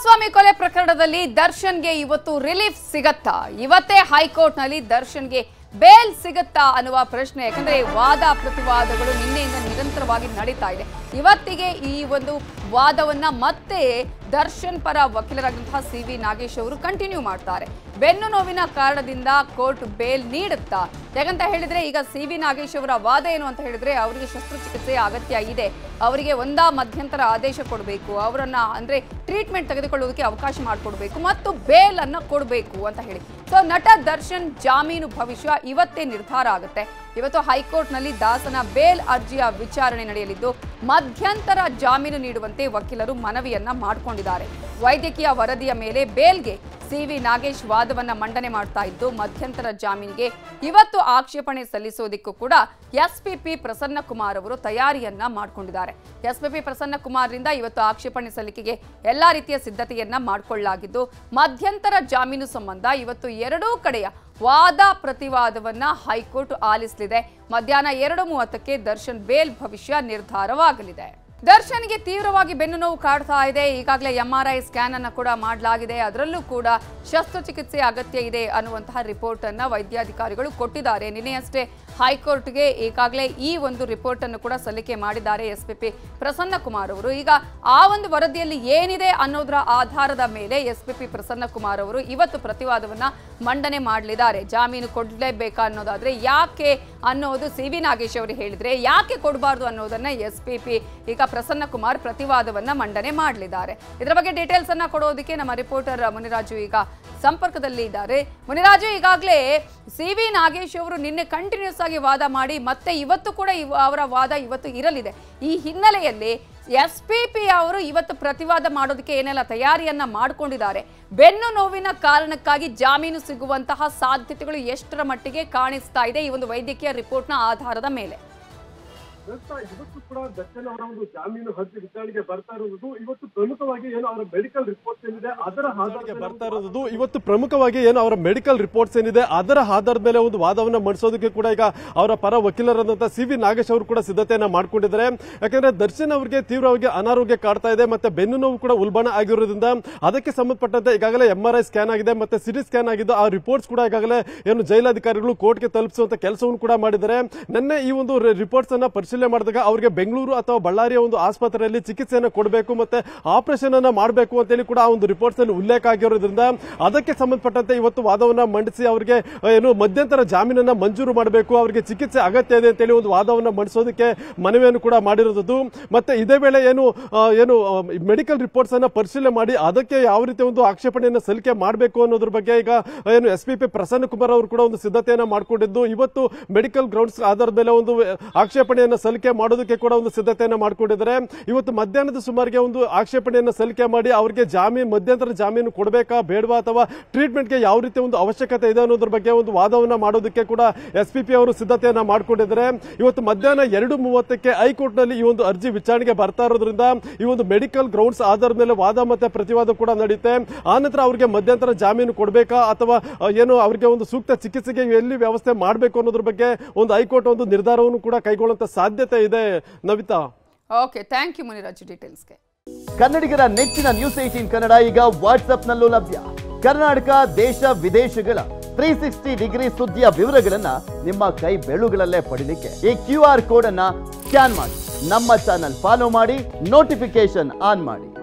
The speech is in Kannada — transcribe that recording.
ಕುಮಾರಸ್ವಾಮಿ ಕೊಲೆ ಪ್ರಕರಣದಲ್ಲಿ ದರ್ಶನ್ಗೆ ಇವತ್ತು ರಿಲೀಫ್ ಸಿಗತ್ತಾ ಇವತ್ತೇ ಹೈಕೋರ್ಟ್ನಲ್ಲಿ ದರ್ಶನ್ಗೆ ಬೇಲ್ ಸಿಗತ್ತಾ ಅನ್ನುವ ಪ್ರಶ್ನೆ ಯಾಕಂದ್ರೆ ವಾದ ಪ್ರತಿವಾದಗಳು ನಿನ್ನೆಯಿಂದ ನಿರಂತರವಾಗಿ ನಡೀತಾ ಇದೆ ಇವತ್ತಿಗೆ ಈ ಒಂದು ವಾದವನ್ನ ಮತ್ತೆ ದರ್ಶನ್ ಪರ ವಕೀಲರಾದಂತಹ ಸಿ ವಿ ನಾಗೇಶ್ ಅವರು ಕಂಟಿನ್ಯೂ ಮಾಡ್ತಾರೆ ಬೆನ್ನು ನೋವಿನ ಕಾರಣದಿಂದ ಕೋರ್ಟ್ ಬೇಲ್ ನೀಡುತ್ತಾ ಯಾಕಂತ ಹೇಳಿದ್ರೆ ಈಗ ಸಿ ವಿ ನಾಗೇಶ್ ಅವರ ವಾದ ಏನು ಅಂತ ಹೇಳಿದ್ರೆ ಅವರಿಗೆ ಶಸ್ತ್ರಚಿಕಿತ್ಸೆಯ ಅಗತ್ಯ ಇದೆ ಅವರಿಗೆ ಒಂದಾ ಮಧ್ಯಂತರ ಆದೇಶ ಕೊಡಬೇಕು ಅವರನ್ನ ಅಂದ್ರೆ ಟ್ರೀಟ್ಮೆಂಟ್ ತೆಗೆದುಕೊಳ್ಳೋದಕ್ಕೆ ಅವಕಾಶ ಮಾಡಿಕೊಡ್ಬೇಕು ಮತ್ತು ಬೇಲ್ ಅನ್ನ ಕೊಡಬೇಕು ಅಂತ ಹೇಳಿ ಸೊ ನಟ ದರ್ಶನ್ ಜಾಮೀನು ಭವಿಷ್ಯ ಇವತ್ತೇ ನಿರ್ಧಾರ ಆಗುತ್ತೆ ಇವತ್ತು ಹೈಕೋರ್ಟ್ನಲ್ಲಿ ದಾಸನ ಬೇಲ್ ಅರ್ಜಿಯ ವಿಚಾರಣೆ ನಡೆಯಲಿದ್ದು ಮಧ್ಯಂತರ ಜಾಮೀನು ನೀಡುವಂತೆ ವಕೀಲರು ಮನವಿಯನ್ನ ಮಾಡಿಕೊಂಡಿದ್ದಾರೆ ವೈದ್ಯಕೀಯ ವರದಿಯ ಮೇಲೆ ಬೇಲ್ಗೆ ಸಿವಿ ನಾಗೇಶ್ ವಾದವನ್ನ ಮಂಡನೆ ಮಾಡ್ತಾ ಇದ್ದು ಮಧ್ಯಂತರ ಜಾಮೀನಿಗೆ ಇವತ್ತು ಆಕ್ಷೇಪಣೆ ಸಲ್ಲಿಸೋದಕ್ಕೂ ಕೂಡ ಎಸ್ಪಿಪಿ ಪ್ರಸನ್ನ ಕುಮಾರ್ ಅವರು ತಯಾರಿಯನ್ನ ಮಾಡಿಕೊಂಡಿದ್ದಾರೆ ಎಸ್ಪಿಪಿ ಪ್ರಸನ್ನ ಕುಮಾರ್ರಿಂದ ಇವತ್ತು ಆಕ್ಷೇಪಣೆ ಸಲ್ಲಿಕೆಗೆ ಎಲ್ಲಾ ರೀತಿಯ ಸಿದ್ಧತೆಯನ್ನ ಮಾಡಿಕೊಳ್ಳಲಾಗಿದ್ದು ಮಧ್ಯಂತರ ಜಾಮೀನು ಸಂಬಂಧ ಇವತ್ತು ಎರಡೂ ಕಡೆಯ ವಾದ ಪ್ರತಿವಾದವನ್ನ ಹೈಕೋರ್ಟ್ ಆಲಿಸಲಿದೆ ಮಧ್ಯಾಹ್ನ ಎರಡು ಮೂವತ್ತಕ್ಕೆ ದರ್ಶನ್ ಬೇಲ್ ಭವಿಷ್ಯ ನಿರ್ಧಾರವಾಗಲಿದೆ ದರ್ಶನ್ಗೆ ತೀವ್ರವಾಗಿ ಬೆನ್ನು ನೋವು ಕಾಡ್ತಾ ಇದೆ ಈಗಾಗಲೇ ಎಂಆರ್ಐ ಸ್ಕ್ಯಾನ್ ಅನ್ನು ಕೂಡ ಮಾಡಲಾಗಿದೆ ಅದರಲ್ಲೂ ಕೂಡ ಶಸ್ತ್ರಚಿಕಿತ್ಸೆ ಅಗತ್ಯ ಇದೆ ಅನ್ನುವಂತಹ ರಿಪೋರ್ಟ್ ಅನ್ನ ವೈದ್ಯಾಧಿಕಾರಿಗಳು ಕೊಟ್ಟಿದ್ದಾರೆ ನಿನ್ನೆಯಷ್ಟೇ ಹೈಕೋರ್ಟ್ಗೆ ಈಗಾಗಲೇ ಈ ಒಂದು ರಿಪೋರ್ಟ್ ಅನ್ನು ಕೂಡ ಸಲ್ಲಿಕೆ ಮಾಡಿದ್ದಾರೆ ಎಸ್ಪಿಪಿ ಪ್ರಸನ್ನ ಕುಮಾರ್ ಅವರು ಈಗ ಆ ಒಂದು ವರದಿಯಲ್ಲಿ ಏನಿದೆ ಅನ್ನೋದರ ಆಧಾರದ ಮೇಲೆ ಎಸ್ಪಿಪಿ ಪ್ರಸನ್ನ ಕುಮಾರ್ ಅವರು ಇವತ್ತು ಪ್ರತಿವಾದವನ್ನ ಮಂಡನೆ ಮಾಡಲಿದ್ದಾರೆ ಜಾಮೀನು ಕೊಡಲೇಬೇಕಾ ಅನ್ನೋದಾದ್ರೆ ಯಾಕೆ ಅನ್ನೋದು ಸಿ ವಿ ನಾಗೇಶ್ ಅವರು ಹೇಳಿದ್ರೆ ಯಾಕೆ ಕೊಡಬಾರ್ದು ಅನ್ನೋದನ್ನ ಎಸ್ ಪಿ ಪಿ ಈಗ ಪ್ರಸನ್ನ ಕುಮಾರ್ ಪ್ರತಿವಾದವನ್ನ ಮಂಡನೆ ಮಾಡಲಿದ್ದಾರೆ ಇದರ ಬಗ್ಗೆ ಡೀಟೇಲ್ಸ್ ಅನ್ನ ಕೊಡೋದಕ್ಕೆ ನಮ್ಮ ರಿಪೋರ್ಟರ್ ಮುನಿರಾಜು ಈಗ ಸಂಪರ್ಕದಲ್ಲಿ ಇದ್ದಾರೆ ಮುನಿರಾಜು ಈಗಾಗಲೇ ಸಿ ವಿ ನಾಗೇಶ್ ಅವರು ನಿನ್ನೆ ಕಂಟಿನ್ಯೂಸ್ ಆಗಿ ವಾದ ಮಾಡಿ ಮತ್ತೆ ಇವತ್ತು ಕೂಡ ಇವ- ಅವರ ವಾದ ಇವತ್ತು ಇರಲಿದೆ ಈ ಹಿನ್ನೆಲೆಯಲ್ಲಿ ಎಸ್ ಪಿ ಪಿ ಅವರು ಇವತ್ತು ಪ್ರತಿವಾದ ಮಾಡೋದಕ್ಕೆ ಏನೆಲ್ಲ ತಯಾರಿಯನ್ನ ಮಾಡಿಕೊಂಡಿದ್ದಾರೆ ಬೆನ್ನು ನೋವಿನ ಕಾರಣಕ್ಕಾಗಿ ಜಾಮೀನು ಸಿಗುವಂತಹ ಸಾಧ್ಯತೆಗಳು ಎಷ್ಟರ ಮಟ್ಟಿಗೆ ಕಾಣಿಸ್ತಾ ಇದೆ ಈ ಒಂದು ವೈದ್ಯಕೀಯ ರಿಪೋರ್ಟ್ನ ಆಧಾರದ ಮೇಲೆ ಇವತ್ತು ಇವತ್ತು ಕೂಡ ದರ್ಶನ್ ಅವರ ಒಂದು ಜಾಮೀನು ಅರ್ಜಿ ವಿಚಾರಣೆಗೆ ಬರ್ತಾ ಇರುವುದು ಇವತ್ತು ಪ್ರಮುಖವಾಗಿ ಏನು ಅವರ ಮೆಡಿಕಲ್ ರಿಪೋರ್ಟ್ ಏನಿದೆ ಅದರ ಆಧಾರದ ಬರ್ತಾ ಇರೋದು ಇವತ್ತು ಪ್ರಮುಖವಾಗಿ ಏನು ಅವರ ಮೆಡಿಕಲ್ ರಿಪೋರ್ಟ್ಸ್ ಏನಿದೆ ಅದರ ಆಧಾರದ ಮೇಲೆ ಒಂದು ವಾದವನ್ನ ಮಂಡಿಸೋದಕ್ಕೆ ಕೂಡ ಈಗ ಅವರ ಪರ ವಕೀಲರಾದಂತಹ ಸಿ ವಿ ನಾಗೇಶ್ ಅವರು ಕೂಡ ಸಿದ್ಧತೆಯನ್ನ ಮಾಡ್ಕೊಂಡಿದ್ದಾರೆ ಯಾಕಂದ್ರೆ ದರ್ಶನ್ ಅವರಿಗೆ ತೀವ್ರವಾಗಿ ಅನಾರೋಗ್ಯ ಕಾಡ್ತಾ ಇದೆ ಮತ್ತೆ ಬೆನ್ನು ನೋವು ಕೂಡ ಉಲ್ಬಣ ಆಗಿರೋದ್ರಿಂದ ಅದಕ್ಕೆ ಸಂಬಂಧಪಟ್ಟಂತೆ ಈಗಾಗಲೇ ಎಂ ಆರ್ ಐ ಸ್ಕ್ಯಾನ್ ಆಗಿದೆ ಮತ್ತೆ ಸಿಟಿ ಸ್ಕ್ಯಾನ್ ಆಗಿದ್ದು ಆ ರಿಪೋರ್ಟ್ಸ್ ಕೂಡ ಈಗಾಗಲೇ ಏನು ಜೈಲಾಧಿಕಾರಿಗಳು ಕೋರ್ಟ್ಗೆ ತಲುಪಿಸುವಂತ ಕೆಲಸವನ್ನು ಕೂಡ ಮಾಡಿದ್ದಾರೆ ನಿನ್ನೆ ಈ ಒಂದು ರಿಪೋರ್ಟ್ಸ್ ಅನ್ನ ಪರಿಶೀಲನೆ ಮಾಡಿದಾಗ ಅವರಿಗೆ ಬೆಂಗಳೂರು ಅಥವಾ ಬಳ್ಳಾರಿಯ ಒಂದು ಆಸ್ಪತ್ರೆಯಲ್ಲಿ ಚಿಕಿತ್ಸೆಯನ್ನು ಕೊಡಬೇಕು ಮತ್ತೆ ಆಪರೇಷನ್ ಅನ್ನ ಮಾಡಬೇಕು ಅಂತೇಳಿ ಕೂಡ ಆ ಒಂದು ರಿಪೋರ್ಟ್ಸ್ ಅಲ್ಲಿ ಉಲ್ಲೇಖ ಆಗಿರೋದ್ರಿಂದ ಅದಕ್ಕೆ ಸಂಬಂಧಪಟ್ಟಂತೆ ಇವತ್ತು ವಾದವನ್ನ ಮಂಡಿಸಿ ಅವರಿಗೆ ಆ, ಏನು ಮಧ್ಯಂತರ ಜಾಮೀನನ್ನ ಮಂಜೂರು ಮಾಡಬೇಕು ಅವರಿಗೆ ಚಿಕಿತ್ಸೆ ಅಗತ್ಯ ಇದೆ ಅಂತೇಳಿ ಒಂದು ವಾದವನ್ನ ಮಂಡಿಸೋದಕ್ಕೆ ಮನವಿಯನ್ನು ಕೂಡ ಮಾಡಿರೋದು ಮತ್ತೆ ಇದೇ ವೇಳೆ ಏನು ಆ, ಏನು ಮೆಡಿಕಲ್ ರಿಪೋರ್ಟ್ಸ್ ಅನ್ನ ಪರಿಶೀಲನೆ ಮಾಡಿ ಅದಕ್ಕೆ ಯಾವ ರೀತಿ ಒಂದು ಆಕ್ಷೇಪಣೆಯನ್ನು ಸಲ್ಲಿಕೆ ಮಾಡಬೇಕು ಅನ್ನೋದ್ರ ಬಗ್ಗೆ ಈಗ ಏನು S P P Prasanna Kumar ಅವರು ಕೂಡ ಒಂದು ಸಿದ್ಧತೆಯನ್ನ ಮಾಡಿಕೊಂಡಿದ್ದು ಇವತ್ತು ಮೆಡಿಕಲ್ ಗ್ರೌಂಡ್ಸ್ ಆಧಾರದ ಮೇಲೆ ಒಂದು ಆಕ್ಷೇಪಣೆಯನ್ನು ಸಲ್ಲಿಕೆ ಮಾಡೋದಕ್ಕೆ ಕೂಡ ಒಂದು ಸಿದ್ಧತೆಯನ್ನ ಮಾಡಿಕೊಂಡಿದ್ದಾರೆ ಇವತ್ತು ಮಧ್ಯಾಹ್ನದ ಸುಮಾರಿಗೆ ಒಂದು ಆಕ್ಷೇಪಣೆಯನ್ನು ಸಲ್ಲಿಕೆ ಮಾಡಿ ಅವರಿಗೆ ಜಾಮೀನು ಮಧ್ಯಂತರ ಜಾಮೀನು ಕೊಡಬೇಕಾ ಬೇಡವಾ ಅಥವಾ ಟ್ರೀಟ್ಮೆಂಟ್ಗೆ ಯಾವ ರೀತಿ ಒಂದು ಅವಶ್ಯಕತೆ ಇದೆ ಅನ್ನೋದ್ರ ಬಗ್ಗೆ ಒಂದು ವಾದವನ್ನ ಮಾಡೋದಕ್ಕೆ ಕೂಡ ಎಸ್ ಪಿ ಪಿ ಅವರು ಸಿದ್ಧತೆಯನ್ನ ಮಾಡಿಕೊಂಡಿದ್ದಾರೆ ಇವತ್ತು ಮಧ್ಯಾಹ್ನ ಎರಡು ಮೂವತ್ತಕ್ಕೆ ಹೈಕೋರ್ಟ್ ನಲ್ಲಿ ಈ ಒಂದು ಅರ್ಜಿ ವಿಚಾರಣೆಗೆ ಬರ್ತಾ ಇರೋದ್ರಿಂದ ಈ ಒಂದು ಮೆಡಿಕಲ್ ಗ್ರೌಂಡ್ಸ್ ಆಧಾರದ ಮೇಲೆ ವಾದ ಮತ್ತೆ ಪ್ರತಿವಾದ ಕೂಡ ನಡೆಯುತ್ತೆ ಆನಂತರ ಅವರಿಗೆ ಮಧ್ಯಂತರ ಜಾಮೀನು ಕೊಡಬೇಕಾ ಅಥವಾ ಆ, ಏನು ಅವರಿಗೆ ಒಂದು ಸೂಕ್ತ ಚಿಕಿತ್ಸೆಗೆ ಎಲ್ಲಿ ವ್ಯವಸ್ಥೆ ಮಾಡಬೇಕು ಅನ್ನೋದ್ರ ಬಗ್ಗೆ ಒಂದು ಹೈಕೋರ್ಟ್ ಒಂದು ನಿರ್ಧಾರವನ್ನು ಕೂಡ ಕೈಗೊಳ್ಳುವಂತ ಸಾಧ್ಯತೆ ಇದೆ Navitha okay thank you Muniraju ಡೀಟೇಲ್ಸ್ಗೆ ಕನ್ನಡಿಗರ ನೆಚ್ಚಿನ ನ್ಯೂಸ್ ಏಟೀನ್ ಕನ್ನಡ ಈಗ ವಾಟ್ಸ್ಆಪ್ನಲ್ಲೂ ಲಭ್ಯ ಕರ್ನಾಟಕ ದೇಶ ವಿದೇಶಗಳ ತ್ರೀ ಸಿಕ್ಸ್ಟಿ ಡಿಗ್ರಿ ಸುದ್ದಿಯ ವಿವರಗಳನ್ನ ನಿಮ್ಮ ಕೈ ಬೆಳುಗಳಲ್ಲೇ ಪಡಿಲಿಕ್ಕೆ ಈ ಕ್ಯೂ ಆರ್ ಕೋಡ್ ಅನ್ನ ಸ್ಕ್ಯಾನ್ ಮಾಡಿ ನಮ್ಮ ಚಾನಲ್ ಫಾಲೋ ಮಾಡಿ ನೋಟಿಫಿಕೇಶನ್ ಆನ್ ಮಾಡಿ